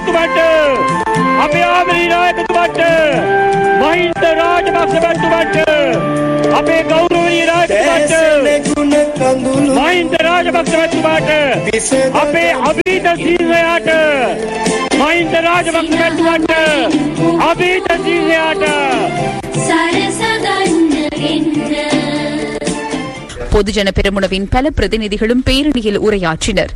මැතිතුමන්ට අපේ ආමරී නායකතුමන්ට මහින්ද රාජපක්ෂ මැතිතුමන්ට අපේ ගෞරවනීය නායකතුමන්ට මහින්ද රාජපක්ෂ මැතිතුමාට අපේ අභීත සිංහයාට මහින්ද රාජපක්ෂ මැතිතුමන්ට අභීත සිංහයාට பொதுஜன பெருமுனவின் பல பிரதிநிதிகளும் பேரணியில் உரையாற்றினர்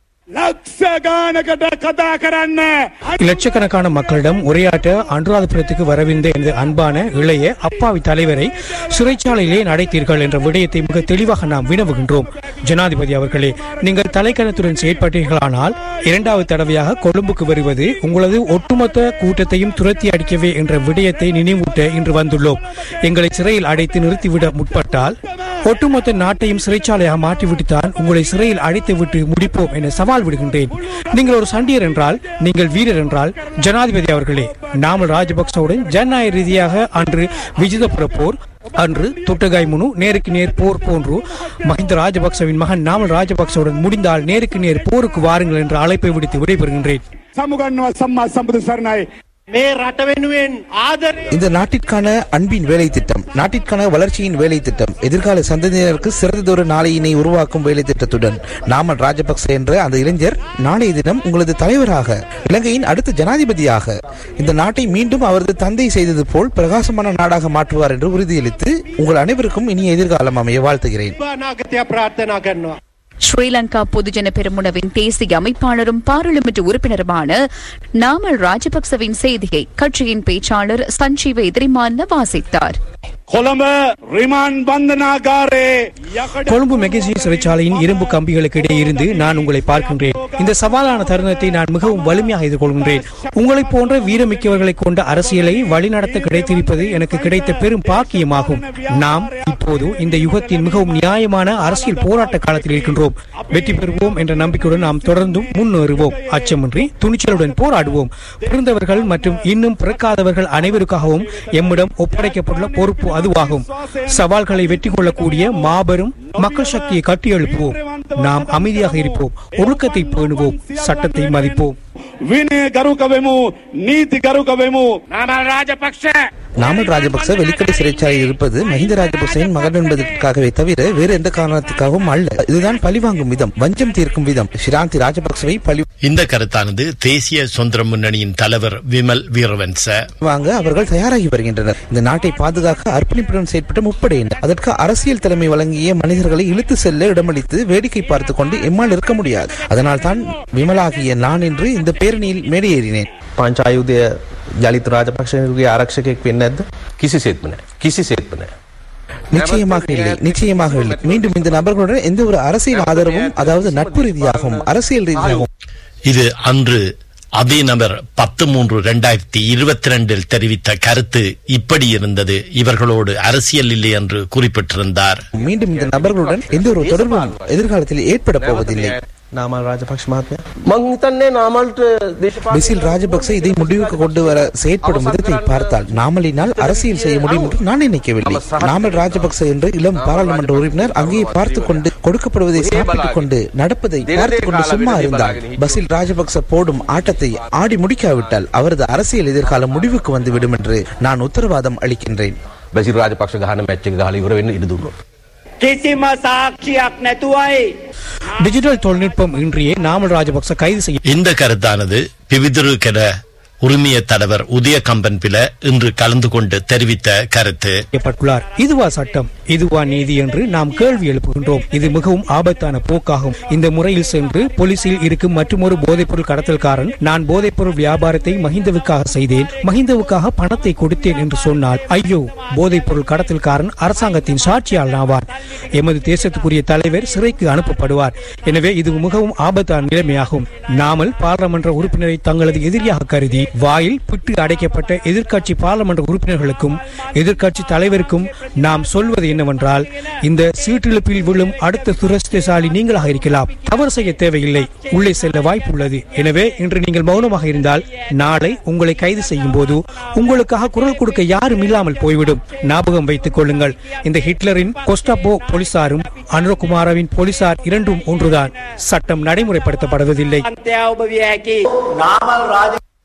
ලක්ෂ ගානකට කතා කරන්න லட்சக்கணக்கான மக்களிடம் உரையாற்ற அனுராதபுரத்துக்கு வரவிருந்த எனது அன்பான இளைய அப்பாவி தலைவரை சிறைச்சாலையிலே நடைத்தீர்கள் என்ற விடயத்தை மிக தெளிவாக நாம் வினவுகின்றோம் ஜனாதிபதி அவர்களே நீங்கள் தலைக்கணத்துடன் செயற்பட்டீர்களானால் இரண்டாவது தடவையாக கொழும்புக்கு வருவது உங்களது ஒட்டுமொத்த கூட்டத்தையும் துரத்தி அடிக்கவே என்ற விடயத்தை நினைவூட்ட இன்று வந்துள்ளோம் எங்களை சிறையில் அடைத்து நிறுத்திவிட முற்பட்டால் ஒட்டுமொத்த நாட்டையும் சிறைச்சாலையாக மாற்றிவிட்டுத்தான் உங்களை சிறையில் அடைத்துவிட்டு முடிப்போம் என சவால் விடுகின்றேன் நீங்கள் ஒரு சண்டியர் என்றால் நீங்கள் வீரர் என்றால் ஜனாதிபதி அவர்களே நாமல் ராஜபக்சவுடன் ஜனநாயக ரீதியாக அன்று விஜிதபுர போர் அன்று தொட்டகாய் முனு நேருக்கு நேர் போர் போன்று மஹிந்த ராஜபக்சவின் மகன் நாமல் ராஜபக்சவுடன் முடிந்தால் நேருக்கு நேர் போருக்கு வாருங்கள் என்ற அழைப்பை விடுத்து விடைபெறுகின்றேன் සමුගන්නවා සම්මා සම්බුදු සරණයි මේ රට වෙනුවෙන් ආදරය இந்த நாட்டிற்கான அன்பின் வேலை திட்டம் நாட்டிற்கான வளர்ச்சியின் வேலை திட்டம் எதிர்கால சந்ததியினருக்கு சிறந்ததொரு நாளையினை உருவாக்கும் வேலை திட்டத்துடன் நாமல் ராஜபக்ச என்ற அந்த இளைஞர் நாளைய தினம் உங்களது தலைவராக இலங்கையின் அடுத்த ஜனாதிபதியாக இந்த நாட்டை மீண்டும் அவரது தந்தை செய்தது போல் பிரகாசமான நாடாக மாற்றுவார் என்று உறுதியளித்து உங்கள் அனைவருக்கும் இனிய எதிர்காலம் அமைய வாழ்த்துகிறேன் අනාගතය ප්‍රාර්ථනා කරනවා. ஸ்ரீலங்கா பொதுஜன பெருமுனவின் தேசிய அமைப்பாளரும் பாராளுமன்ற உறுப்பினருமான நாமல் ராஜபக்சவின் செய்தியை கட்சியின் பேச்சாளர் சஞ்சீவ எதிரிமான்ன வாசித்தார் කොළඹ රිමාන් බන්ධනාගාරයේ යකට கொழும்பு மெகசின் சிறைச்சாலையின் இரும்பு கம்பிகளுக்கு இடையே இருந்து நான் உங்களை பார்க்கின்றேன் இந்த சவாலான தருணத்தை நான் மிகவும் வலிமையாக எதிர்கொள்கின்றேன் உங்களைப் போன்ற வீரமிக்கவர்களை கொண்ட அரசியலை வழிநடத்த கிடைத்திருப்பது எனக்கு கிடைத்த பெரும் பாக்கியமாகும் நாம் இப்போது இந்த யுகத்தின் மிகவும் நியாயமான அரசியல் போராட்ட காலத்தில் இருக்கின்றோம் வெற்றி பெறுவோம் என்ற நம்பிக்கையுடன் நாம் தொடர்ந்தும் முன்னேறுவோம் அச்சமின்றி துணிச்சலுடன் போராடுவோம் பிறந்தவர்கள் மற்றும் இன்னும் பிறக்காதவர்கள் அனைவருக்காகவும் எம்மிடம் ஒப்படைக்கப்பட்டுள்ள பொறுப்பு அதுவாகும் சவால்களை வெற்றி கொள்ளக்கூடிய மாபெரும் மக்கள் சக்தியை கட்டியெழுப்புவோம் நாம் அமைதியாக இருப்போம் ஒழுக்கத்தை பேணுவோம் சட்டத்தை மதிப்போம் විනය ගරුකවෙමු නීති ගරුකවෙමු නමල් රාජපක්ෂ நாமல் ராஜபக்ச வெளிக்கடை சிறைச்சாலையில் இருப்பது மஹிந்த ராஜபக்சவின் மகன் என்பதற்காகவே தவிர வேறு எந்த காரணத்துக்காகவும் அல்ல இதுதான் பழிவாங்கும் விதம் வஞ்சம் தீர்க்கும் விதம் ஷிராந்தி ராஜபக்சவை பழி இந்த கருத்தானது தேசிய சுதந்திர முன்னணியின் தலைவர் விமல் வீரவன்ச வாங்க அவர்கள் தயாராகி வருகின்றனர் இந்த நாட்டை பாதுகாக்க அர்ப்பணிப்புடன் செயற்பட்ட முப்படையினர் அதற்கு அரசியல் தலைமை வழங்கிய மனிதர்களை இழுத்து செல்ல இடமளித்து வேடிக்கை பார்த்து கொண்டு எம்மால் இருக்க முடியாது அதனால் தான் விமலாகிய நான் என்று இந்த பேரணியில் மேடையேறினேன் පංචායුධය ජලිත රාජපක්ෂගේ ආරක්ෂකයෙක් වෙන්න ඇද කිසිසේත්ම නෑ කිසිසේත්ම නෑ. நிச்சயமாக இல்லை நிச்சயமாக இல்லை மீண்டும் இந்த நபர்களுடன் எந்த ஒரு அரசியல் ஆதரவும் அதாவது நட்பு ரீதியாகவும் அரசியல் ரீதியாகவும் இது அன்று அதே நபர் பத்து மூன்று இரண்டாயிரத்தி இருபத்தி ரெண்டில் தெரிவித்த கருத்து இப்படி இருந்தது இவர்களோடு அரசியல் இல்லை என்று குறிப்பிட்டிருந்தார் மீண்டும் இந்த நபர்களுடன் எந்த ஒரு தொடர்பும் எதிர்காலத்தில் ஏற்பட போவதில்லை නාමල් රාජපක්ෂ මහත්මය මං හිතන්නේ නාමල්ට දේශපා பெசில் ராஜபக்ச இதை முடிவுக்கு கொண்டு வர செயற்படும் விதத்தை பார்த்தால் நாமலினால் அரசியல் செய்ய முடியும் என்று நான் நினைக்கவில்லை நாமல் ராஜபக்ச என்ற இளம் பாராளுமன்ற உறுப்பினர் அங்கே பார்த்து கொண்டு கொடுக்கப்படுவதை சாப்பிட்டுக் கொண்டு நடப்பதை பார்த்து கொண்டு சும்மா இருந்தால் பசில் ராஜபக்ச போடும் ஆட்டத்தை ஆடி முடிக்காவிட்டால் அவரது அரசியல் எதிர்காலம் முடிவுக்கு வந்துவிடும் என்று நான் உத்தரவாதம் அளிக்கின்றேன் බැසිල් රාජපක්ෂ ගහන මැච්චක ගහල ඉවර වෙන්න ඉඩ දුන්නොත්. කිසිම සාක්ෂියක් නැතුවයි டிஜிட்டல் தொழில்நுட்பம் இன்றியே நாமல் ராஜபக்ச கைது செய்ய இந்த கருத்தானது பிவிதிரு கெட உரிமைய தலைவர் உதய கம்பன் பில இன்று கலந்து கொண்டு தெரிவித்த கருத்து செய்யப்பட்டுள்ளார் இதுவா சட்டம் இதுவா நீதி என்று நாம் கேள்வி எழுப்புகின்றோம் இது மிகவும் ஆபத்தான போக்காகும் இந்த முறையில் சென்று போலீசில் இருக்கும் மற்றொரு போதைப்பொருள் கடத்தல்காரன் நான் போதைப்பொருள் வியாபாரத்தை மஹிந்தவுக்காக செய்தேன் மஹிந்தவுக்காக பணத்தை கொடுத்தேன் என்று சொன்னால் ஐயோ போதைப்பொருள் கடத்தல்காரன் அரசாங்கத்தின் சாட்சியாளர் ஆவார் எமது தேசத்துக்குரிய தலைவர் சிறைக்கு அனுப்பப்படுவார் எனவே இது மிகவும் ஆபத்தான நிலைமையாகும் நாமல் பாராளுமன்ற உறுப்பினரை தங்களது எதிரியாக கருதி வாயில் பிட்டு அடைக்கப்பட்ட எதிர்க்கட்சி பாராளுமன்ற உறுப்பினர்களுக்கும் எதிர்க்கட்சி தலைவருக்கும் நாம் சொல்வது என்னவென்றால் இந்த சீட்டிழப்பில் விழும் அடுத்த துரஸ்திசாலி நீங்களாக இருக்கலாம் தவறு செய்ய தேவையில்லை உள்ளே செல்ல வாய்ப்பு உள்ளது எனவே இன்று நீங்கள் மௌனமாக இருந்தால் நாளை உங்களை கைது செய்யும் போது உங்களுக்காக குரல் கொடுக்க யாரும் இல்லாமல் போய்விடும் ஞாபகம் வைத்துக் கொள்ளுங்கள் இந்த ஹிட்லரின் கொஸ்டாபோ போலீசாரும் அனுரகுமாரவின் போலீசார் இரண்டும் ஒன்றுதான் சட்டம் நடைமுறைப்படுத்தப்படுவதில்லை අන්තයා ඔබ විය හැකි නාමල් රාජ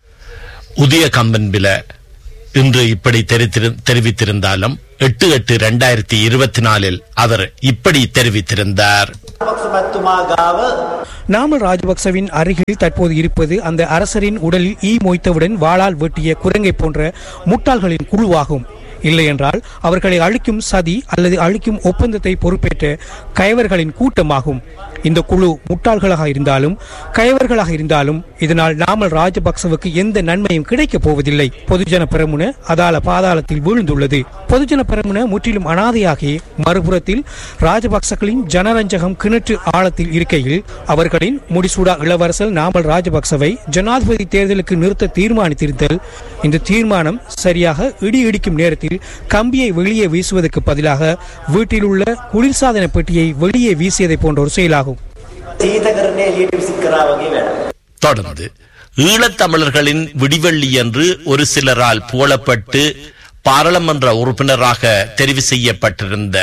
உதய கம்பன்பில இன்று இப்படி தெரித்திரு- தெரிவித்திருந்தாலும் எட்டு எட்டு இரண்டாயிரத்தி இருபத்தி நாலில் அவர் இப்படி தெரிவித்திருந்தார் நாமல் ராஜபக்சவின் அருகில் தற்போது இருப்பது அந்த அரசரின் உடலில் ஈ மொய்த்தவுடன் வாளால் வெட்டிய குரங்கை போன்ற முட்டாள்களின் குழுவாகும் இல்லையென்றால் அவர்களை அழிக்கும் சதி அல்லது அழிக்கும் ஒப்பந்தத்தை பொறுப்பேற்ற கயவர்களின் கூட்டமாகும் இந்த குழு முட்டாள்களாக இருந்தாலும் கயவர்களாக இருந்தாலும் இதனால் நாமல் ராஜபக்சவுக்கு எந்த நன்மையும் கிடைக்கப் போவதில்லை பொதுஜன பெரமுன அதால பாதாளத்தில் வீழ்ந்துள்ளது பொதுஜன பெரமுன முற்றிலும் அனாதையாகி மறுபுறத்தில் ராஜபக்சகளின் ஜனரஞ்சகம் கிணற்று ஆழத்தில் இருக்கையில் அவர்களின் முடிசூடா இளவரசர் நாமல் ராஜபக்சவை ஜனாதிபதி தேர்தலுக்கு நிறுத்த தீர்மானித்திருந்தல் இந்த தீர்மானம் சரியாக இடி இடிக்கும் நேரத்தில் கம்பியை வெளியே வீசுவதற்கு பதிலாக வீட்டில் உள்ள குளிர்சாதன பெட்டியை வெளியே வீசியதை போன்ற ஒரு செயலாகும் සීතකරණය එලියට විසිත් කරා වගේ වැඩ. தொடர்ந்து ஈழத்தமிழர்களின் விடிவெள்ளி என்று ஒரு சிலரால் புகழப்பட்டு பாராளுமன்ற உறுப்பினராக தெரிவு செய்யப்பட்டிருந்த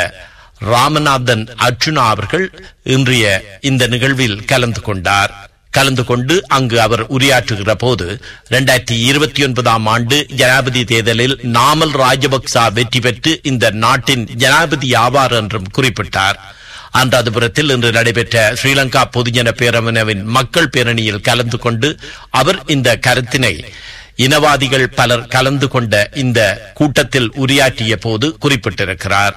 ராமநாதன் அர்ச்சுனா அவர்கள் இன்றைய இந்த நிகழ்வில் கலந்து கொண்டார் கலந்து கொண்டு அங்கு அவர் உரையாற்றுகிற போது இரண்டாயிரத்தி இருபத்தி ஒன்பதாம் ஆண்டு ஜனாதிபதி தேர்தலில் நாமல் ராஜபக்சா வெற்றி பெற்று இந்த நாட்டின் ஜனாதிபதி ஆவார் என்றும் குறிப்பிட்டார் அனுராதபுரத்தில் இன்று நடைபெற்ற ஸ்ரீலங்கா பொதுஜன பேரவையின் மக்கள் பேரணியில் கலந்து கொண்டு அவர் இந்த கருத்தினை இனவாதிகள் பலர் கலந்து கொண்ட இந்த கூட்டத்தில் உரையாற்றிய போது குறிப்பிட்டிருக்கிறார்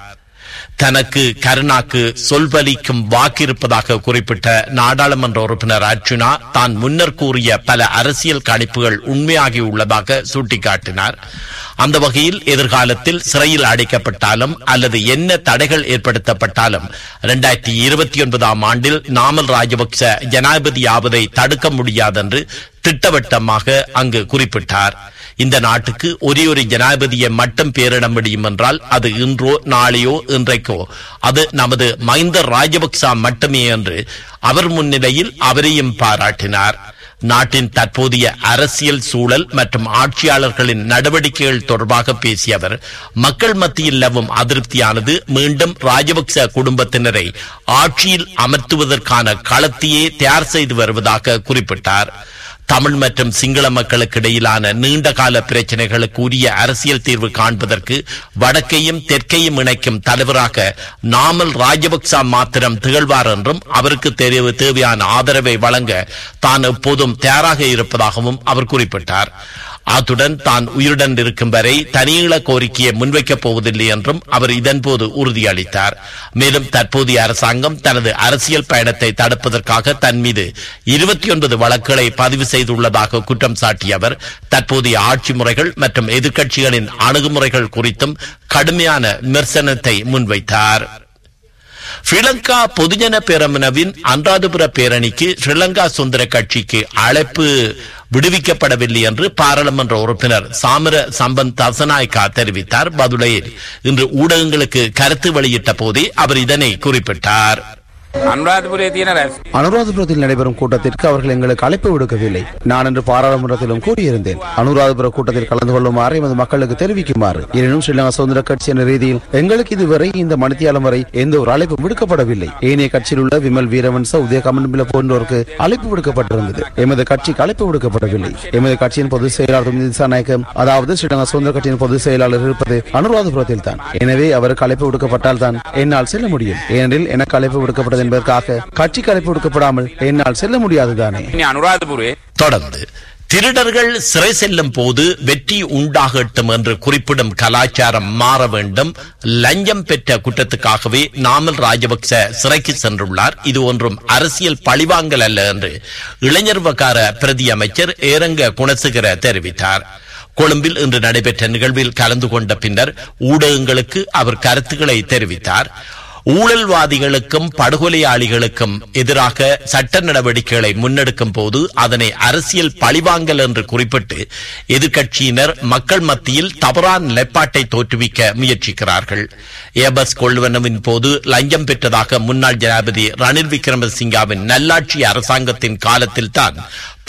தனக்கு கருணாக்கு சொல்பலிக்கும் வாக்கிருப்பதாக குறிப்பிட்ட நாடாளுமன்ற உறுப்பினர் அர்ச்சுனா தான் முன்னர் கூறிய பல அரசியல் கணிப்புகள் உண்மையாகி உள்ளதாக சுட்டிக்காட்டினார் அந்த வகையில் எதிர்காலத்தில் சிறையில் அடைக்கப்பட்டாலும் அல்லது என்ன தடைகள் ஏற்படுத்தப்பட்டாலும் இரண்டாயிரத்தி இருபத்தி ஒன்பதாம் ஆண்டில் நாமல் ராஜபக்ச ஜனாதிபதி ஆவதை தடுக்க முடியாதென்று திட்டவட்டமாக அங்கு குறிப்பிட்டார் இந்த நாட்டுக்கு ஒரே ஒரு ஜனாதிபதியை மட்டும் பேரிட முடியும் என்றால் அது இன்றோ நாளையோ இன்றைக்கோ அது நமது மஹிந்த ராஜபக்சா மட்டுமே என்று அவர் முன்னிலையில் அவரையும் பாராட்டினார் நாட்டின் தற்போதைய அரசியல் சூழல் மற்றும் ஆட்சியாளர்களின் நடவடிக்கைகள் தொடர்பாக பேசிய அவர் மக்கள் மத்தியில் நிலவும் அதிருப்தியானது மீண்டும் ராஜபக்ச குடும்பத்தினரை ஆட்சியில் அமர்த்துவதற்கான களத்தையே தயார் செய்து வருவதாக குறிப்பிட்டார் தமிழ் மற்றும் சிங்கள மக்களுக்கு இடையிலான நீண்ட கால பிரச்சனைகளுக்கு உரிய அரசியல் தீர்வு காண்பதற்கு வடக்கையும் தெற்கையும் இணைக்கும் தலைவராக நாமல் ராஜபக்சா மாத்திரம் திகழ்வார் என்றும் அவருக்கு தேவை- தேவையான ஆதரவை வழங்க தான் எப்போதும் தயாராக இருப்பதாகவும் அவர் குறிப்பிட்டார் அத்துடன் தான் உயிருடன் இருக்கும் வரை தனியீழ கோரிக்கையை முன்வைக்கப் போவதில்லை என்றும் அவர் இதன்போது உறுதியளித்தார் மேலும் தற்போதைய அரசாங்கம் தனது அரசியல் பயணத்தை தடுப்பதற்காக தன் மீது இருபத்தி ஒன்பது வழக்குகளை பதிவு செய்துள்ளதாக குற்றம் சாட்டிய அவர் தற்போதைய ஆட்சி முறைகள் மற்றும் எதிர்க்கட்சிகளின் அணுகுமுறைகள் குறித்தும் கடுமையான விமர்சனத்தை முன்வைத்தார் ஸ்ரீலங்கா பொதுஜன பேரமுனவின் அன்றாதுபுர பேரணிக்கு ஸ்ரீலங்கா சுந்தர கட்சிக்கு அழைப்பு விடுவிக்கப்படவில்லை என்று பாராளுமன்ற உறுப்பினர் சாமர சம்பந்த் தசநாயக்கா தெரிவித்தார் பதுளையில் இன்று ஊடகங்களுக்கு கருத்து வெளியிட்ட போதே அவர் இதனை குறிப்பிட்டார் අනුරාධපුරේ තියෙන රැස් அனுராதபுரத்தில் நடைபெறும் கூட்டத்திற்கு அவர்கள் எங்களுக்கு அழைப்பு விடுக்கவில்லை நான் இன்று பாராளுமன்றத்திலும் கூறியிருந்தேன் அனுராதபுர கூட்டத்தில் கலந்து கொள்ளுமாறு எமது மக்களுக்கு தெரிவிக்குமாறு எனினும் ஸ்ரீலங்கா சுதந்திர கட்சி என்ற ரீதியில் எங்களுக்கு இதுவரை இந்த மணித்தியாலம் வரை எந்த ஒரு அழைப்பு விடுக்கப்படவில்லை ஏனைய கட்சியில் உள்ள விமல் வீரவன்ச உதய கமன்பில போன்றோருக்கு அழைப்பு விடுக்கப்பட்டிருந்தது எமது கட்சிக்கு அழைப்பு விடுக்கப்படவில்லை எமது கட்சியின் பொதுச் செயலாளர் துமிதி திசாநாயக்கம் அதாவது ஸ்ரீலங்கா சுதந்திர கட்சியின் பொதுச் செயலாளர் இருப்பது அனுராதபுரத்தில் தான் எனவே அவருக்கு அழைப்பு விடுக்கப்பட்டால் தான் என்னால் செல்ல முடியும் ஏனெனில் எனக்கு அழைப்பு விடுக்கப்பட்டது என்பதற்காக கட்சிக்கு அழைப்பு விடுக்கப்படாமல் என்னால் செல்ல முடியாதுதானே ඉන්නේ අනුරාධපුරේ தொடர்ந்து திருடர்கள் சிறை செல்லும் போது வெற்றி உண்டாகட்டும் என்று குறிப்பிடும் கலாச்சாரம் மாற வேண்டும் லஞ்சம் பெற்ற குற்றத்துக்காகவே நாமல் ராஜபக்ச சிறைக்கு சென்றுள்ளார் இது ஒன்றும் அரசியல் பழிவாங்கல் அல்ல என்று இளைஞர் வகார பிரதி அமைச்சர் ஏரங்க குணசுகர தெரிவித்தார் கொழும்பில் இன்று நடைபெற்ற நிகழ்வில் கலந்து கொண்ட பின்னர் ஊடகங்களுக்கு அவர் கருத்துக்களை தெரிவித்தார் ஊழல்வாதிகளுக்கும் படுகொலையாளிகளுக்கும் எதிராக சட்ட நடவடிக்கைகளை முன்னெடுக்கும் போது அதனை அரசியல் பழிவாங்கல் என்று குறிப்பிட்டு எதிர்க்கட்சியினர் மக்கள் மத்தியில் தவறான நிலைப்பாட்டை தோற்றுவிக்க முயற்சிக்கிறார்கள் ஏபஸ் கொள்வனவின் போது லஞ்சம் பெற்றதாக முன்னாள் ஜனாதிபதி ரணில் விக்ரமசிங்காவின் நல்லாட்சி அரசாங்கத்தின் காலத்தில் தான்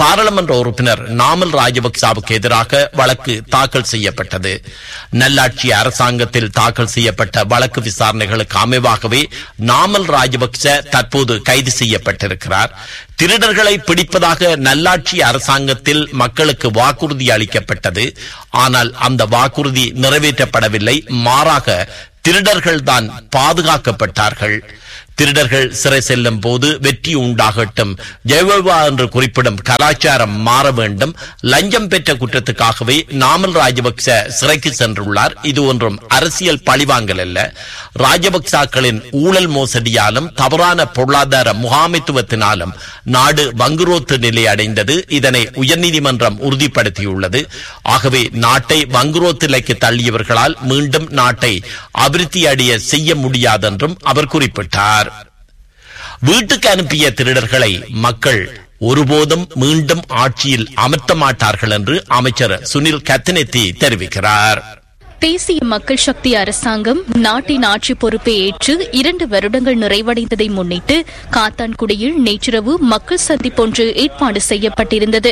பாராளுமன்ற உறுப்பினர் நாமல் ராஜபக்சாவுக்கு எதிராக வழக்கு தாக்கல் செய்யப்பட்டது நல்லாட்சி அரசாங்கத்தில் தாக்கல் செய்யப்பட்ட வழக்கு விசாரணைகளுக்கு அமைவாகவே நாமல் ராஜபக்ச தற்போது கைது செய்யப்பட்டிருக்கிறார் திருடர்களை பிடிப்பதாக நல்லாட்சி அரசாங்கத்தில் மக்களுக்கு வாக்குறுதி அளிக்கப்பட்டது ஆனால் அந்த வாக்குறுதி நிறைவேற்றப்படவில்லை மாறாக திருடர்கள்தான் பாதுகாக்கப்பட்டார்கள் திருடர்கள் சிறை செல்லும் போது வெற்றி உண்டாகட்டும் ஜெயவா என்று குறிப்பிடும் கலாச்சாரம் மாற வேண்டும் லஞ்சம் பெற்ற குற்றத்துக்காகவே நாமல் ராஜபக்ச சிறைக்கு சென்றுள்ளார் இது ஒன்றும் அரசியல் பழிவாங்கல் அல்ல ராஜபக்சாக்களின் ஊழல் மோசடியாலும் தவறான பொருளாதார முகாமைத்துவத்தினாலும் நாடு வங்குரோத்து நிலை அடைந்தது இதனை உயர்நீதிமன்றம் உறுதிப்படுத்தியுள்ளது ஆகவே நாட்டை வங்குரோத்து நிலைக்கு தள்ளியவர்களால் மீண்டும் நாட்டை அபிவிருத்தி அடைய செய்ய முடியாதென்றும் அவர் குறிப்பிட்டார் வீட்டுக்கு அனுப்பிய திருடர்களை மக்கள் ஒருபோதும் மீண்டும் ஆட்சியில் அமர்த்த மாட்டார்கள் என்று அமைச்சர் சுனில் கத்தினெத்தி தெரிவிக்கிறார் தேசிய மக்கள் சக்தி அரசாங்கம் நாட்டின் ஆட்சி பொறுப்பை ஏற்று இரண்டு வருடங்கள் நிறைவடைந்ததை முன்னிட்டு காத்தான்குடியில் நேற்றிரவு மக்கள் சந்திப்பொன்று ஏற்பாடு செய்யப்பட்டிருந்தது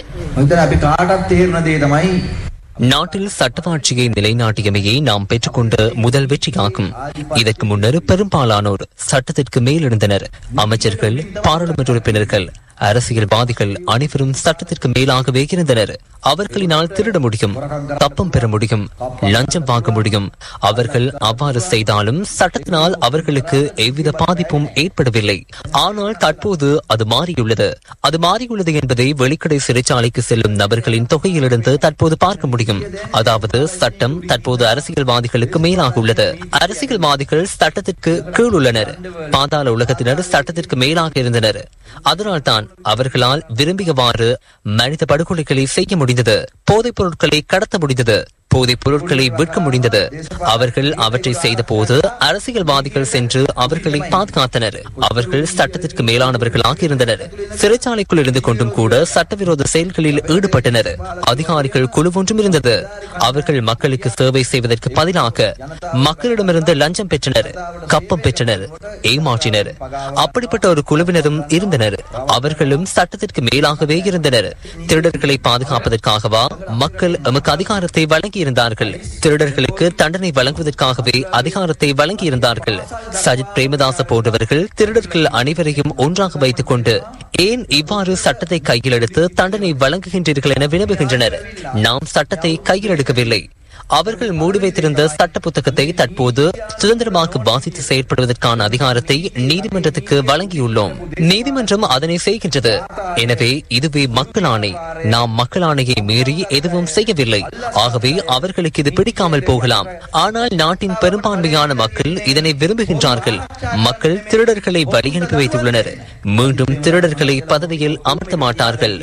நாட்டில் சட்டவாட்சியை நிலைநாட்டியமையை நாம் பெற்றுக்கொண்ட முதல் வெற்றியாகும் இதற்கு முன்னர் பெரும்பாலானோர் சட்டத்திற்கு மேலிருந்தனர் அமைச்சர்கள் பாராளுமன்ற உறுப்பினர்கள் அரசியல்வாதிகள் அனைவரும் சட்டத்திற்கு மேலாகவே இருந்தனர் அவர்களினால் திருட முடியும் தப்பம் பெற முடியும் லஞ்சம் வாங்க முடியும் அவர்கள் அவ்வாறு செய்தாலும் சட்டத்தினால் அவர்களுக்கு எவ்வித பாதிப்பும் ஏற்படவில்லை ஆனால் தற்போது அது மாறியுள்ளது அது மாறியுள்ளது என்பதை வெளிக்கடை சிறைச்சாலைக்கு செல்லும் நபர்களின் தொகையிலிருந்து தற்போது பார்க்க முடியும் அதாவது சட்டம் தற்போது அரசியல்வாதிகளுக்கு மேலாக உள்ளது அரசியல்வாதிகள் சட்டத்திற்கு கீழ் உள்ளனர் பாதாள உலகத்தினர் சட்டத்திற்கு மேலாக இருந்தனர் அதனால்தான் அவர்களால் விரும்பியவாறு மனித படுகொலைகளை செய்ய முடிந்தது போதைப் பொருட்களை கடத்த முடிந்தது போதைப் பொருட்களை விற்க முடிந்தது அவர்கள் அவற்றை செய்த போது அரசியல்வாதிகள் சென்று அவர்களை பாதுகாத்தனர் அவர்கள் சட்டத்திற்கு மேலானவர்களாக இருந்தனர் சிறைச்சாலைக்குள் இருந்து கொண்டும் கூட சட்டவிரோத செயல்களில் ஈடுபட்டனர் அதிகாரிகள் குழு ஒன்றும் இருந்தது அவர்கள் மக்களுக்கு சேவை செய்வதற்கு பதிலாக மக்களிடமிருந்து லஞ்சம் பெற்றனர் கப்பம் பெற்றனர் ஏமாற்றினர் அப்படிப்பட்ட ஒரு குழுவினரும் இருந்தனர் அவர்களும் சட்டத்திற்கு மேலாகவே இருந்தனர் திருடர்களை பாதுகாப்பதற்காகவா மக்கள் எமக்கு அதிகாரத்தை வழங்கியிருந்தார்கள் திருடர்களுக்கு தண்டனை வழங்குவதற்காகவே அதிகாரத்தை வழங்கியிருந்தார்கள் சஜித் பிரேமதாச போன்றவர்கள் திருடர்கள் அனைவரையும் ஒன்றாக வைத்துக் கொண்டு ஏன் இவ்வாறு சட்டத்தை கையில் எடுத்து தண்டனை வழங்குகின்றீர்கள் என வினவுகின்றனர் நாம் சட்டத்தை கையில் எடுக்கவில்லை அவர்கள் மூடி வைத்திருந்த சட்ட புத்தகத்தை தற்போது சுதந்திரமாக வாசித்து செயற்படுவதற்கான அதிகாரத்தை நீதிமன்றத்துக்கு வழங்கியுள்ளோம் நீதிமன்றம் அதனை செய்கின்றது எனவே இதுவே மக்கள் ஆணை நாம் மக்கள் ஆணையை மீறி எதுவும் செய்யவில்லை ஆகவே அவர்களுக்கு இது பிடிக்காமல் போகலாம் ஆனால் நாட்டின் பெரும்பான்மையான மக்கள் இதனை விரும்புகின்றார்கள் மக்கள் திருடர்களை வழி அனுப்பி வைத்துள்ளனர் மீண்டும் திருடர்களை பதவியில் அமர்த்த மாட்டார்கள்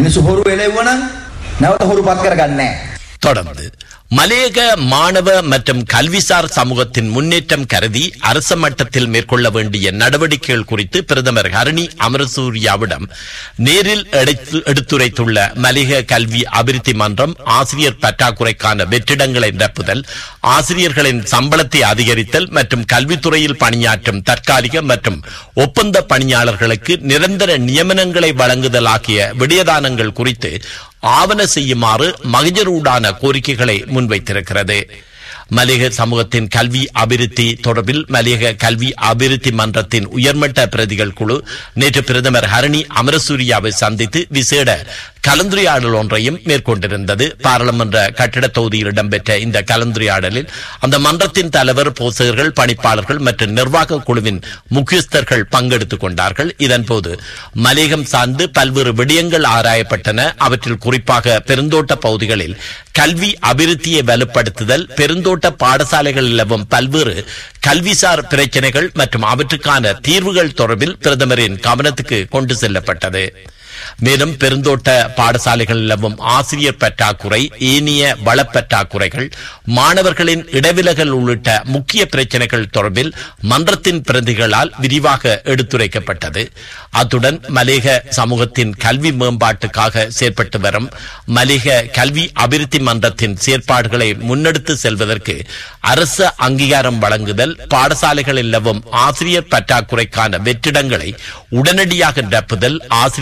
தொடர்ந்து மலையக மாணவ மற்றும் கல்விசார் சமூகத்தின் முன்னேற்றம் கருதி அரச மட்டத்தில் மேற்கொள்ள வேண்டிய நடவடிக்கைகள் குறித்து பிரதமர் ஹரணி அமரசூரியாவிடம் நேரில் எடுத்து- எடுத்துரைத்துள்ள மலையக கல்வி அபிவிருத்தி மன்றம் ஆசிரியர் பற்றாக்குறைக்கான வெற்றிடங்களை நிரப்புதல் ஆசிரியர்களின் சம்பளத்தை அதிகரித்தல் மற்றும் கல்வித்துறையில் பணியாற்றும் தற்காலிக மற்றும் ஒப்பந்த பணியாளர்களுக்கு நிரந்தர நியமனங்களை வழங்குதல் ஆகிய விடயதானங்கள் குறித்து ஆவண செய்யுமாறு மகஜரூடான கோரிக்கைகளை முன்வைத்திருக்கிறது மலையக சமூகத்தின் கல்வி அபிவிருத்தி தொடர்பில் மலையக கல்வி அபிவிருத்தி மன்றத்தின் உயர்மட்ட பிரதிகள் குழு நேற்று பிரதமர் ஹரணி அமரசூரியாவை சந்தித்து விசேட கலந்துரையாடல் ஒன்றையும் மேற்கொண்டிருந்தது பாராளுமன்ற கட்டிட தொகுதியில் இடம்பெற்ற இந்த கலந்துரையாடலில் அந்த மன்றத்தின் தலைவர் போசகர்கள் பணிப்பாளர்கள் மற்றும் நிர்வாக குழுவின் முக்கியஸ்தர்கள் பங்கெடுத்துக் கொண்டார்கள் இதன்போது மலையகம் சார்ந்து பல்வேறு விடயங்கள் ஆராயப்பட்டன அவற்றில் குறிப்பாக பெருந்தோட்ட பகுதிகளில் கல்வி அபிவிருத்தியை வலுப்படுத்துதல் பெருந்தோட்ட பாடசாலைகள் நிலவும் பல்வேறு கல்விசார் பிரச்சனைகள் மற்றும் அவற்றுக்கான தீர்வுகள் தொடர்பில் பிரதமரின் கவனத்துக்கு கொண்டு செல்லப்பட்டது மேலும் பெருந்தோட்ட பாடசாலைகள் நிலவும் ஆசிரியர் பற்றாக்குறை ஏனிய வளப்பற்றாக்குறைகள் மாணவர்களின் இடைவிலகல் உள்ளிட்ட முக்கிய பிரச்சனைகள் தொடர்பில் மன்றத்தின் பிரதிகளால் விரிவாக எடுத்துரைக்கப்பட்டது அத்துடன் மலேக சமூகத்தின் கல்வி மேம்பாட்டுக்காக செயற்பட்டு வரும் மலேக கல்வி அபிவிருத்தி மன்றத்தின் செயற்பாடுகளை முன்னெடுத்து செல்வதற்கு அரச அங்கீகாரம் வழங்குதல் பாடசாலைகளில் நிலவும் ஆசிரியர் பற்றாக்குறைக்கான வெற்றிடங்களை உடனடியாக நிரப்புதல் ஆசிரியர்களின்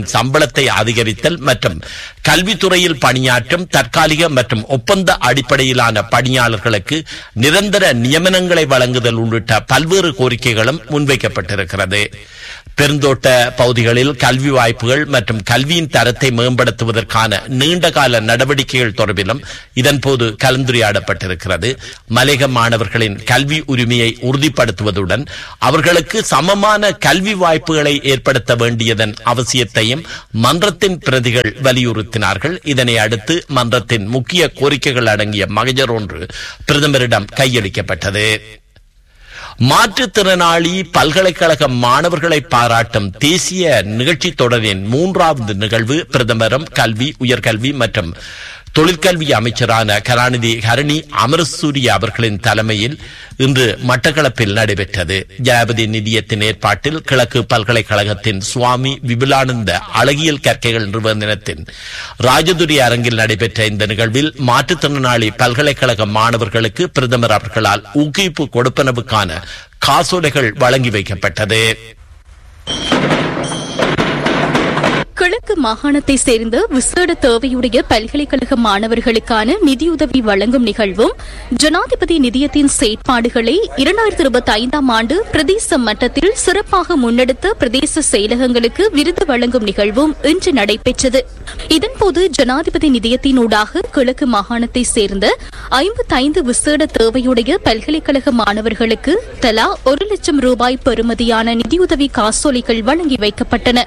சம்பளத்தை அதிகரித்தல் மற்றும் கல்வித்துறையில் பணியாற்றும் தற்காலிக மற்றும் ஒப்பந்த அடிப்படையிலான பணியாளர்களுக்கு நிரந்தர நியமனங்களை வழங்குதல் உள்ளிட்ட பல்வேறு கோரிக்கைகளும் முன்வைக்கப்பட்டிருக்கிறது பெருந்தோட்ட பகுதிகளில் கல்வி வாய்ப்புகள் மற்றும் கல்வியின் தரத்தை மேம்படுத்துவதற்கான நீண்டகால நடவடிக்கைகள் தொடர்பிலும் இதன்போது கலந்துரையாடப்பட்டிருக்கிறது மலையக மாணவர்களின் கல்வி உரிமையை உறுதிப்படுத்துவதுடன் அவர்களுக்கு சமமான கல்வி வாய்ப்புகளை ஏற்படுத்த வேண்டியதன் அவசியத்தையும் மன்றத்தின் பிரதிகள் வலியுறுத்தினார்கள் இதனை அடுத்து மன்றத்தின் முக்கிய கோரிக்கைகள் அடங்கிய மகஜர் ஒன்று பிரதமரிடம் கையளிக்கப்பட்டது மாற்றுத்திறனாளி பல்கலைக்கழக மாணவர்களை பாராட்டும் தேசிய நிகழ்ச்சி தொடரின் மூன்றாவது நிகழ்வு பிரதமரும் கல்வி உயர்கல்வி மற்றும் தொழிற்கல்வி அமைச்சரான கலாநிதி ஹரணி அமரசூரிய அவர்களின் தலைமையில் இன்று மட்டக்களப்பில் நடைபெற்றது ஜனாபதி நிதியத்தின் ஏற்பாட்டில் கிழக்கு பல்கலைக்கழகத்தின் சுவாமி விபுலானந்த அழகியல் கற்கைகள் நிறுவனத்தின் ராஜதுரி அரங்கில் நடைபெற்ற இந்த நிகழ்வில் மாற்றுத்திறனாளி பல்கலைக்கழக மாணவர்களுக்கு பிரதமர் அவர்களால் ஊக்குவிப்பு கொடுப்பனவுக்கான காசோலைகள் வழங்கி வைக்கப்பட்டது கிழக்கு மாகாணத்தை சேர்ந்த விசேட தேவையுடைய பல்கலைக்கழக மாணவர்களுக்கான நிதியுதவி வழங்கும் நிகழ்வும் ஜனாதிபதி நிதியத்தின் செயற்பாடுகளை இரண்டாயிரத்தி இருபத்தி ஐந்தாம் ஆண்டு பிரதேச மட்டத்தில் சிறப்பாக முன்னெடுத்த பிரதேச செயலகங்களுக்கு விருது வழங்கும் நிகழ்வும் இன்று நடைபெற்றது இதன்போது ஜனாதிபதி நிதியத்தினூடாக கிழக்கு மாகாணத்தை சேர்ந்த ஐம்பத்தைந்து விசேட தேவையுடைய பல்கலைக்கழக மாணவர்களுக்கு தலா ஒரு லட்சம் ரூபாய் பெறுமதியான நிதியுதவி காசோலைகள் வழங்கி வைக்கப்பட்டன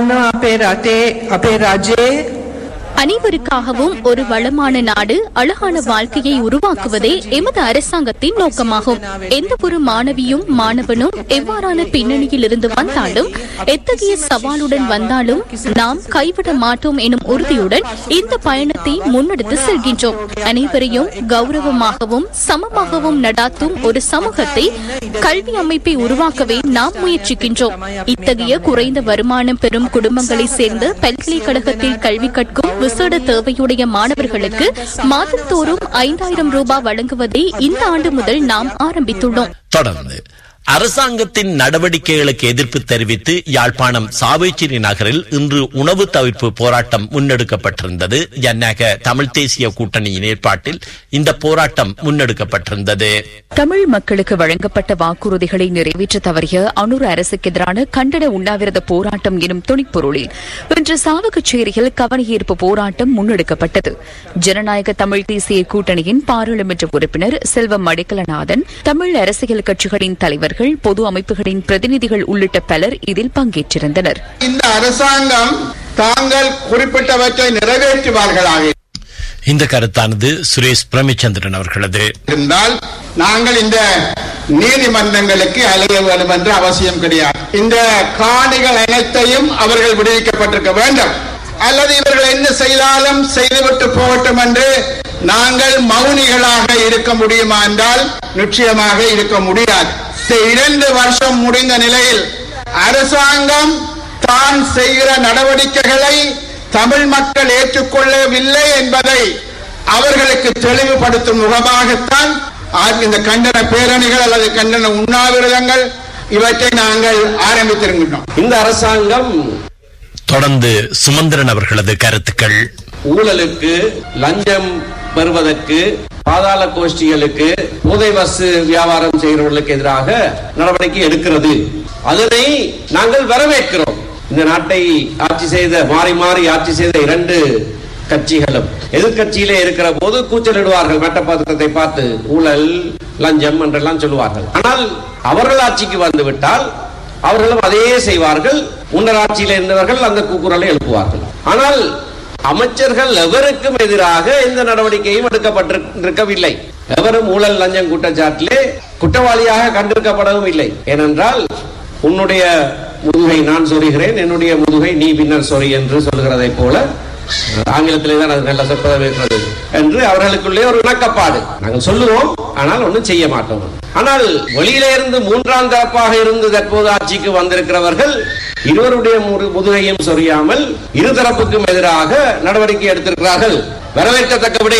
அனைவருக்காகவும் ஒரு வளமான நாடு அழகான வாழ்க்கையை உருவாக்குவதே எமது அரசாங்கத்தின் நோக்கமாகும் எந்த ஒரு மாணவியும் மாணவனும் எவ்வாறான பின்னணியில் இருந்து வந்தாலும் எத்தகைய சவாலுடன் வந்தாலும் நாம் கைவிட மாட்டோம் எனும் உறுதியுடன் இந்த பயணத்தை முன்னெடுத்து செல்கின்றோம் அனைவரையும் கௌரவமாகவும் சமமாகவும் நடாத்தும் ஒரு சமூகத்தை கல்வி அமைப்பை உருவாக்கவே நாம் முயற்சிக்கின்றோம் இத்தகைய குறைந்த வருமானம் பெறும் குடும்பங்களை சேர்ந்த பல்கலைக்கழகத்தில் கல்வி கற்கும் விசேட தேவையுடைய மாணவர்களுக்கு மாதந்தோறும் ஐந்தாயிரம் ரூபாய் வழங்குவதை இந்த ஆண்டு முதல் நாம் ஆரம்பித்துள்ளோம் தொடர்ந்து அரசாங்கத்தின் நடவடிக்கைகளுக்கு எதிர்ப்பு தெரிவித்து யாழ்ப்பாணம் சாவேச்சேரி நகரில் இன்று உணவு தவிர்ப்பு போராட்டம் முன்னெடுக்கப்பட்டிருந்தது ஜனநாயக தமிழ் தேசிய கூட்டணியின் ஏற்பாட்டில் இந்த போராட்டம் முன்னெடுக்கப்பட்டிருந்தது தமிழ் மக்களுக்கு வழங்கப்பட்ட வாக்குறுதிகளை நிறைவேற்ற தவறிய அனுர அரசுக்கு எதிரான கண்டன உண்ணாவிரத போராட்டம் எனும் துணிப்பொருளில் இன்று சாவகச்சேரியில் கவனஈர்ப்பு போராட்டம் முன்னெடுக்கப்பட்டது ஜனநாயக தமிழ் தேசிய கூட்டணியின் பாராளுமன்ற உறுப்பினர் செல்வம் மடிக்கலநாதன் தமிழ் அரசியல் கட்சிகளின் தலைவர்கள் பொது அமைப்புகளின் பிரதிநிதிகள் உள்ளிட்ட பலர் இதில் பங்கேற்றிருந்தனர் இந்த அரசாங்கம் தாங்கள் குறிப்பிட்டவற்றை நிறைவேற்றுவார்களாக இந்த கருத்தானது சுரேஷ் பிரேமச்சந்திரன் அவர்களது இருந்தால் நாங்கள் இந்த நீதிமன்றங்களுக்கு அலைய வேண்டும் என்ற அவசியம் கிடையாது இந்த காணிகள் அனைத்தையும் அவர்கள் விடுவிக்கப்பட்டிருக்க வேண்டும் அல்லது இவர்கள் என்ன செய்தாலும் செய்துவிட்டு போகட்டும் என்று நாங்கள் மௌனிகளாக இருக்க முடியுமா என்றால் நிச்சயமாக இருக்க முடியாது இந்த இரண்டு வருஷம் முடிந்த நிலையில் அரசாங்கம் தான் செய்கிற நடவடிக்கைகளை தமிழ் மக்கள் ஏற்றுக்கொள்ளவில்லை என்பதை அவர்களுக்கு தெளிவுபடுத்தும் முகமாகத்தான் ஆ- இந்த கண்டன பேரணிகள் அல்லது கண்டன உண்ணாவிரதங்கள் இவற்றை நாங்கள் ஆரம்பித்திருக்கின்றோம் இந்த அரசாங்கம் தொடர்ந்து சுமந்திரன் அவர்களது கருத்துக்கள் ஊழலுக்கு லஞ்சம் பெறுவதற்கு பாதாள கோஷ்டிகளுக்கு போதை வசு வியாபாரம் செய்கிறவர்களுக்கு எதிராக நடவடிக்கை எடுக்கிறது அதனை நாங்கள் வரவேற்கிறோம் இந்த நாட்டை ஆட்சி செய்த மாறி மாறி ஆட்சி செய்த இரண்டு கட்சிகளும் எதிர்கட்சியிலே இருக்கிற போது கூச்சலிடுவார்கள் மட்டப்பதக்கத்தை பார்த்து ஊழல் லஞ்சம் என்றெல்லாம் சொல்லுவார்கள் ஆனால் அவர்கள் ஆட்சிக்கு வந்து விட்டால் அவர்களும் அதையே செய்வார்கள் முன்னர் ஆட்சியில் இருந்தவர்கள் அந்த கூக்குரலை எழுப்புவார்கள் ஆனால் அமைச்சர்கள் எவருக்கும் எதிராக எந்த நடவடிக்கையும் எடுக்கப்பட்டிருக்கவில்லை எவரும் ஊழல் லஞ்சம் குற்றச்சாட்டிலே குற்றவாளியாக கண்டிருக்கப்படவும் இல்லை ஏனென்றால் உன்னுடைய முதுகை நான் சொருகிறேன் என்னுடைய முதுகை நீ பின்னர் சொறி என்று சொல்கிறதை போல ஆங்கிலத்திலே தான் அது நல்ல சொற்பதம் இருக்கிறது என்று அவர்களுக்குள்ளே ஒரு இணக்கப்பாடு நாங்கள் சொல்லுவோம் ஆனால் ஒன்றும் செய்ய மாட்டோம் ஆனால் வெளியிலே இருந்து மூன்றாம் தரப்பாக இருந்து தற்போது ஆட்சிக்கு வந்திருக்கிறவர்கள் இருவருடைய முது- முதுகையும் சொரியாமல் இருதரப்புக்கும் எதிராக நடவடிக்கை எடுத்திருக்கிறார்கள் வரவேற்கத்தக்க விடயம்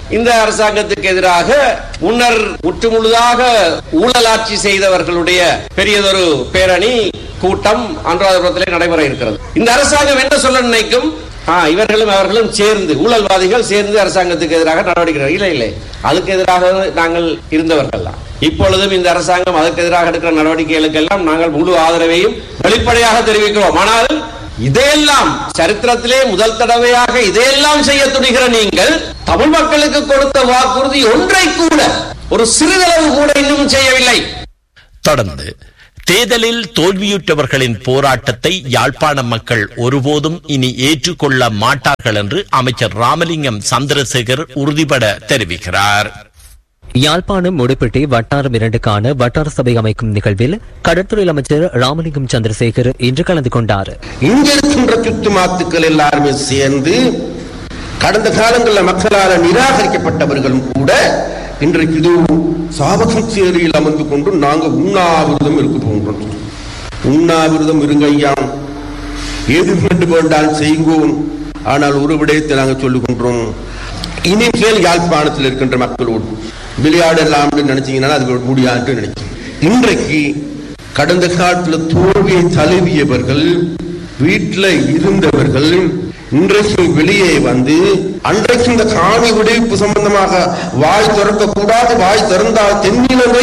இந்த அரசாங்கத்துக்கு எதிராக முன்னர் முற்றுமுழுதாக ஊழலாட்சி செய்தவர்களுடைய பெரியதொரு பேரணி கூட்டம் அனுராதபுரத்திலே நடைபெற இருக்கிறது இந்த அரசாங்கம் என்ன சொல்ல நினைக்கும் ஆ, இவர்களும் அவர்களும் சேர்ந்து ஊழல்வாதிகள் சேர்ந்து அரசாங்கத்துக்கு எதிராக நடவடிக்கை எடுக்கிறார்கள். இல்லை இல்லை அதுக்கு எதிராக நாங்கள் இருந்தவர்கள் தான் இப்பொழுதும் இந்த அரசாங்கம் அதுக்கு எதிராக எடுக்கிற நடவடிக்கைகளுக்கெல்லாம் நாங்கள் முழு ஆதரவையும் வெளிப்படையாக தெரிவிக்கிறோம் ஆனால் இதையெல்லாம் சரித்திரத்திலே முதல் தடவையாக இதையெல்லாம் செய்ய துணிகிற நீங்கள் தமிழ் மக்களுக்கு கொடுத்த வாக்குறுதி ஒன்றை கூட ஒரு சிறிதளவு கூட இன்னும் செய்யவில்லை தொடர்ந்து தேர்தலில் தோல்வியுற்றவர்களின் போராட்டத்தை யாழ்ப்பாண மக்கள் ஒருபோதும் இனி ஏற்றுக்கொள்ள மாட்டார்கள் என்று அமைச்சர் ராமலிங்கம் சந்திரசேகர் உறுதிபட தெரிவிக்கிறார் யாழ்ப்பாணம் முடுப்பட்டி வட்டாரம் இரண்டுக்கான வட்டார சபை அமைக்கும் நிகழ்வில் கடற்துறை அமைச்சர் ராமலிங்கம் சந்திரசேகர் இன்று கலந்து கொண்டார் இங்க இருக்கின்ற சுத்துமாத்துக்கள் எல்லாருமே சேர்ந்து கடந்த காலங்களில் மக்களால் நிராகரிக்கப்பட்டவர்களும் கூட இன்றைக்கு இது சாவகம் சேரியில் அமர்ந்து கொண்டு நாங்க உண்ணாவிரதம் இருக்க போகின்றோம் உண்ணாவிரதம் இருங்க ஐயா எது கொண்டு வேண்டால் செய்வோம் ஆனால் ஒரு விடயத்தை நாங்கள் சொல்லுகின்றோம் இனிமேல் யாழ்ப்பாணத்தில் இருக்கின்ற மக்களோடு விளையாடலாம் நினைச்சீங்கன்னா அது முடியாது நினைச்சேன் இன்றைக்கு கடந்த காலத்தில் தோல்வியை தழுவியவர்கள் வீட்டில் இருந்தவர்கள் இன்றைக்கு வெளியே வந்து அன்றைக்கு இந்த காணி விடுவிப்பு சம்பந்தமாக வாய் திறக்க கூடாது வாய் திறந்தால் தென்னிலங்கை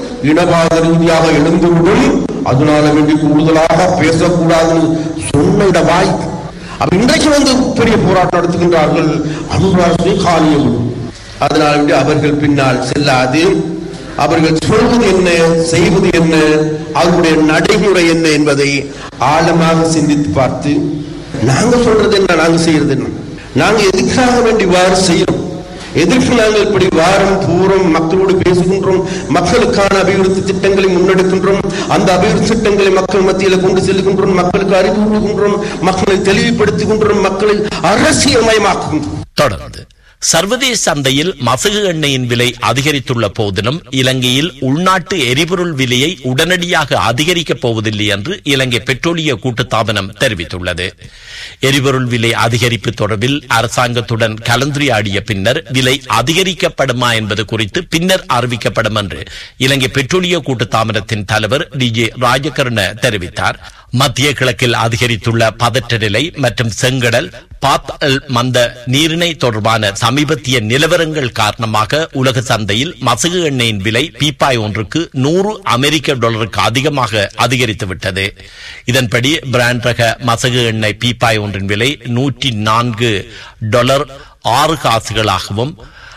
இனவாத ரீதியாக எழுந்துவிடும் அதனால வேண்டி கூடுதலாக பேசக்கூடாதுன்னு சொன்ன இந்த வாய் அப்ப இன்றைக்கு வந்து பெரிய போராட்டம் நடத்துகின்றார்கள் அனுராசி காணியம் அதனால் வேண்டி அவர்கள் பின்னால் செல்லாது அவர்கள் சொல்வது என்ன செய்வது என்ன அவருடைய நடைமுறை என்ன என்பதை ஆழமாக சிந்தித்து பார்த்து நாங்க சொல்றது என்ன நாங்க செய்யறது என்ன நாங்க எதுக்காக வேண்டி வாறு செய்யறோம் எதற்கு நாங்கள் இப்படி வாரம் பூரம் மக்களோடு பேசுகின்றோம் மக்களுக்கான அபிவிருத்தி திட்டங்களை முன்னெடுக்கின்றோம் அந்த அபிவிருத்தி திட்டங்களை மக்கள் மத்தியில கொண்டு செல்கின்றோம் மக்களுக்கு அறிவுறுகின்றோம் மக்களை தெளிவுபடுத்துகின்றோம் மக்களை அரசியல்மயமாக்குகின்றோம் தொடர்ந்து சர்வதேச சந்தையில் மசகு எண்ணெயின் விலை அதிகரித்துள்ள போதிலும் இலங்கையில் உள்நாட்டு எரிபொருள் விலையை உடனடியாக அதிகரிக்கப் போவதில்லை என்று இலங்கை பெட்ரோலிய கூட்டுத்தாபனம் தெரிவித்துள்ளது எரிபொருள் விலை அதிகரிப்பு தொடர்பில் அரசாங்கத்துடன் கலந்துரையாடிய பின்னர் விலை அதிகரிக்கப்படுமா என்பது குறித்து பின்னர் அறிவிக்கப்படும் என்று இலங்கை பெட்ரோலிய கூட்டுத்தாபனத்தின் தலைவர் டி ஜே ராஜகர்ண தெரிவித்தார் மத்திய கிழக்கில் அதிகரித்துள்ள பதற்ற நிலை மற்றும் செங்கடல் பாப் அல் மந்த நீரிணை தொடர்பான சமீபத்திய நிலவரங்கள் காரணமாக உலக சந்தையில் மசகு எண்ணெயின் விலை பீப்பாய் ஒன்றுக்கு நூறு அமெரிக்க டாலருக்கு அதிகமாக அதிகரித்துவிட்டது இதன்படி பிராண்ட் ரக மசகு எண்ணெய் பீப்பாய் ஒன்றின் விலை நூற்றி நான்கு டாலர் ஆறு காசுகளாகவும்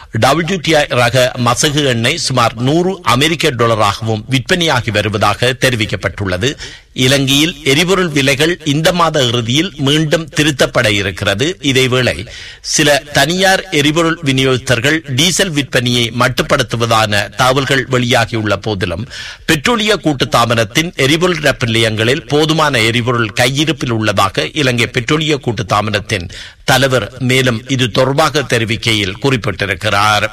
WTI ரக மசகு எண்ணெய் சுமார் நூறு அமெரிக்க டாலராகவும் விற்பனையாகி வருவதாக தெரிவிக்கப்பட்டுள்ளது இலங்கையில் எரிபொருள் விலைகள் இந்த மாத இறுதியில் மீண்டும் திருத்தப்பட இருக்கிறது இதேவேளை சில தனியார் எரிபொருள் விநியோகஸ்தர்கள் டீசல் விற்பனையை மட்டுப்படுத்துவதான தகவல்கள் வெளியாகியுள்ள போதிலும் பெட்ரோலிய கூட்டுத்தாபனத்தின் எரிபொருள் ரப்ப நிலையங்களில் போதுமான எரிபொருள் கையிருப்பில் உள்ளதாக இலங்கை பெட்ரோலிய கூட்டுத்தாபனத்தின் தலைவர் மேலும் இது தொடர்பாக தெரிவிக்கையில் குறிப்பிட்டிருக்கிறார்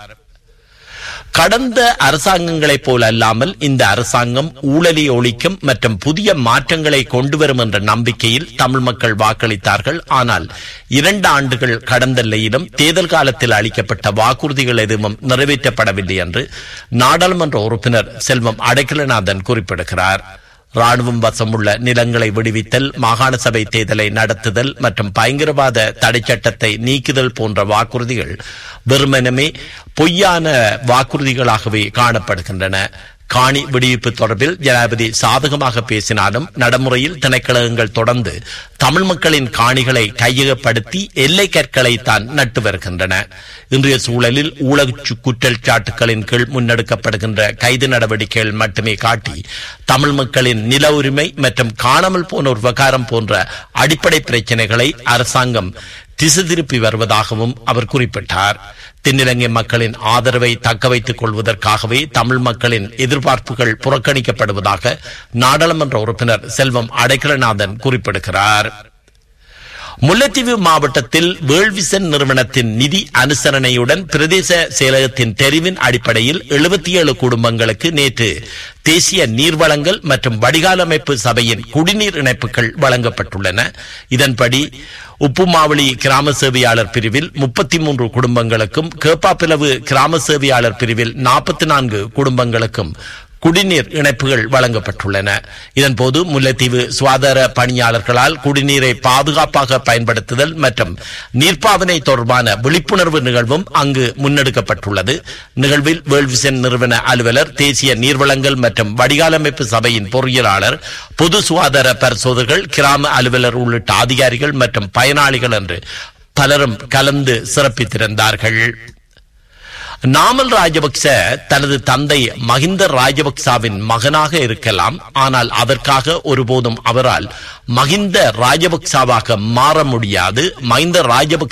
கடந்த அரசாங்கங்களைப் போல அல்லாமல் இந்த அரசாங்கம் ஊழலை ஒழிக்கும் மற்றும் புதிய மாற்றங்களை கொண்டு வரும் என்ற நம்பிக்கையில் தமிழ் மக்கள் வாக்களித்தார்கள் ஆனால் இரண்டு ஆண்டுகள் கடந்த நிலையிலும் தேர்தல் காலத்தில் அளிக்கப்பட்ட வாக்குறுதிகள் எதுவும் நிறைவேற்றப்படவில்லை என்று நாடாளுமன்ற உறுப்பினர் செல்வம் அடைக்கலநாதன் குறிப்பிடுகிறார் ராணுவம் வசமுள்ள நிலங்களை விடுவித்தல் மாகாண சபை தேர்தலை நடத்துதல் மற்றும் பயங்கரவாத தடை சட்டத்தை நீக்குதல் போன்ற வாக்குறுதிகள் வெறுமனமே பொய்யான வாக்குறுதிகளாகவே காணப்படுகின்றன காணி விடுவிப்பு தொடர்பில் ஜனாதிபதி சாதகமாக பேசினாலும் நடைமுறையில் திணைக்களங்கள் தொடர்ந்து தமிழ் மக்களின் காணிகளை கையகப்படுத்தி எல்லை கற்களை தான் நட்டு வருகின்றன இன்றைய சூழலில் ஊழல் குற்றச்சாட்டுகளின் கீழ் முன்னெடுக்கப்படுகின்ற கைது நடவடிக்கைகள் மட்டுமே காட்டி தமிழ் மக்களின் நில உரிமை மற்றும் காணாமல் போன விவகாரம் போன்ற அடிப்படை பிரச்சனைகளை அரசாங்கம் திசை திருப்பி வருவதாகவும் அவர் குறிப்பிட்டார் தென்னிலங்கை மக்களின் ஆதரவை தக்க வைத்துக் கொள்வதற்காகவே தமிழ் மக்களின் எதிர்பார்ப்புகள் புறக்கணிக்கப்படுவதாக நாடாளுமன்ற உறுப்பினர் செல்வம் அடைக்கலநாதன் குறிப்பிடுகிறார் முல்லைத்தீவு மாவட்டத்தில் வேள்விசன் நிறுவனத்தின் நிதி அனுசரணையுடன் பிரதேச செயலகத்தின் தெரிவின் அடிப்படையில் எழுபத்தி ஏழு குடும்பங்களுக்கு நேற்று தேசிய நீர்வளங்கள் மற்றும் வடிகாலமைப்பு சபையின் குடிநீர் இணைப்புகள் வழங்கப்பட்டுள்ளன இதன்படி உப்புமாவளி கிராம சேவையாளர் பிரிவில் முப்பத்தி மூன்று குடும்பங்களுக்கும் கேப்பாப்பிலவு கிராம சேவையாளர் பிரிவில் நாற்பத்தி நான்கு குடும்பங்களுக்கும் குடிநீர் இணைப்புகள் வழங்கப்பட்டுள்ளன இதன்போது முல்லைத்தீவு சுகாதார பணியாளர்களால் குடிநீரை பாதுகாப்பாக பயன்படுத்துதல் மற்றும் நீர்ப்பாவனை தொடர்பான விழிப்புணர்வு நிகழ்வும் அங்கு முன்னெடுக்கப்பட்டுள்ளது நிகழ்வில் வேள்விசன் நிறுவன அலுவலர் தேசிய நீர்வளங்கள் மற்றும் வடிகாலமைப்பு சபையின் பொறியியலாளர் பொது சுகாதார பரிசோதகர்கள் கிராம அலுவலர் உள்ளிட்ட அதிகாரிகள் மற்றும் பயனாளிகள் என்று பலரும் கலந்து சிறப்பித்திருந்தார்கள் நாமல் ராஜபக்ச தனது தந்தை மஹிந்த ராஜபக்சாவின் மகனாக இருக்கலாம் ஆனால் அதற்காக ஒருபோதும் அவரால் மஹிந்த ராஜபக்சாவாக மாற முடியாது மஹிந்த ராஜபக்ச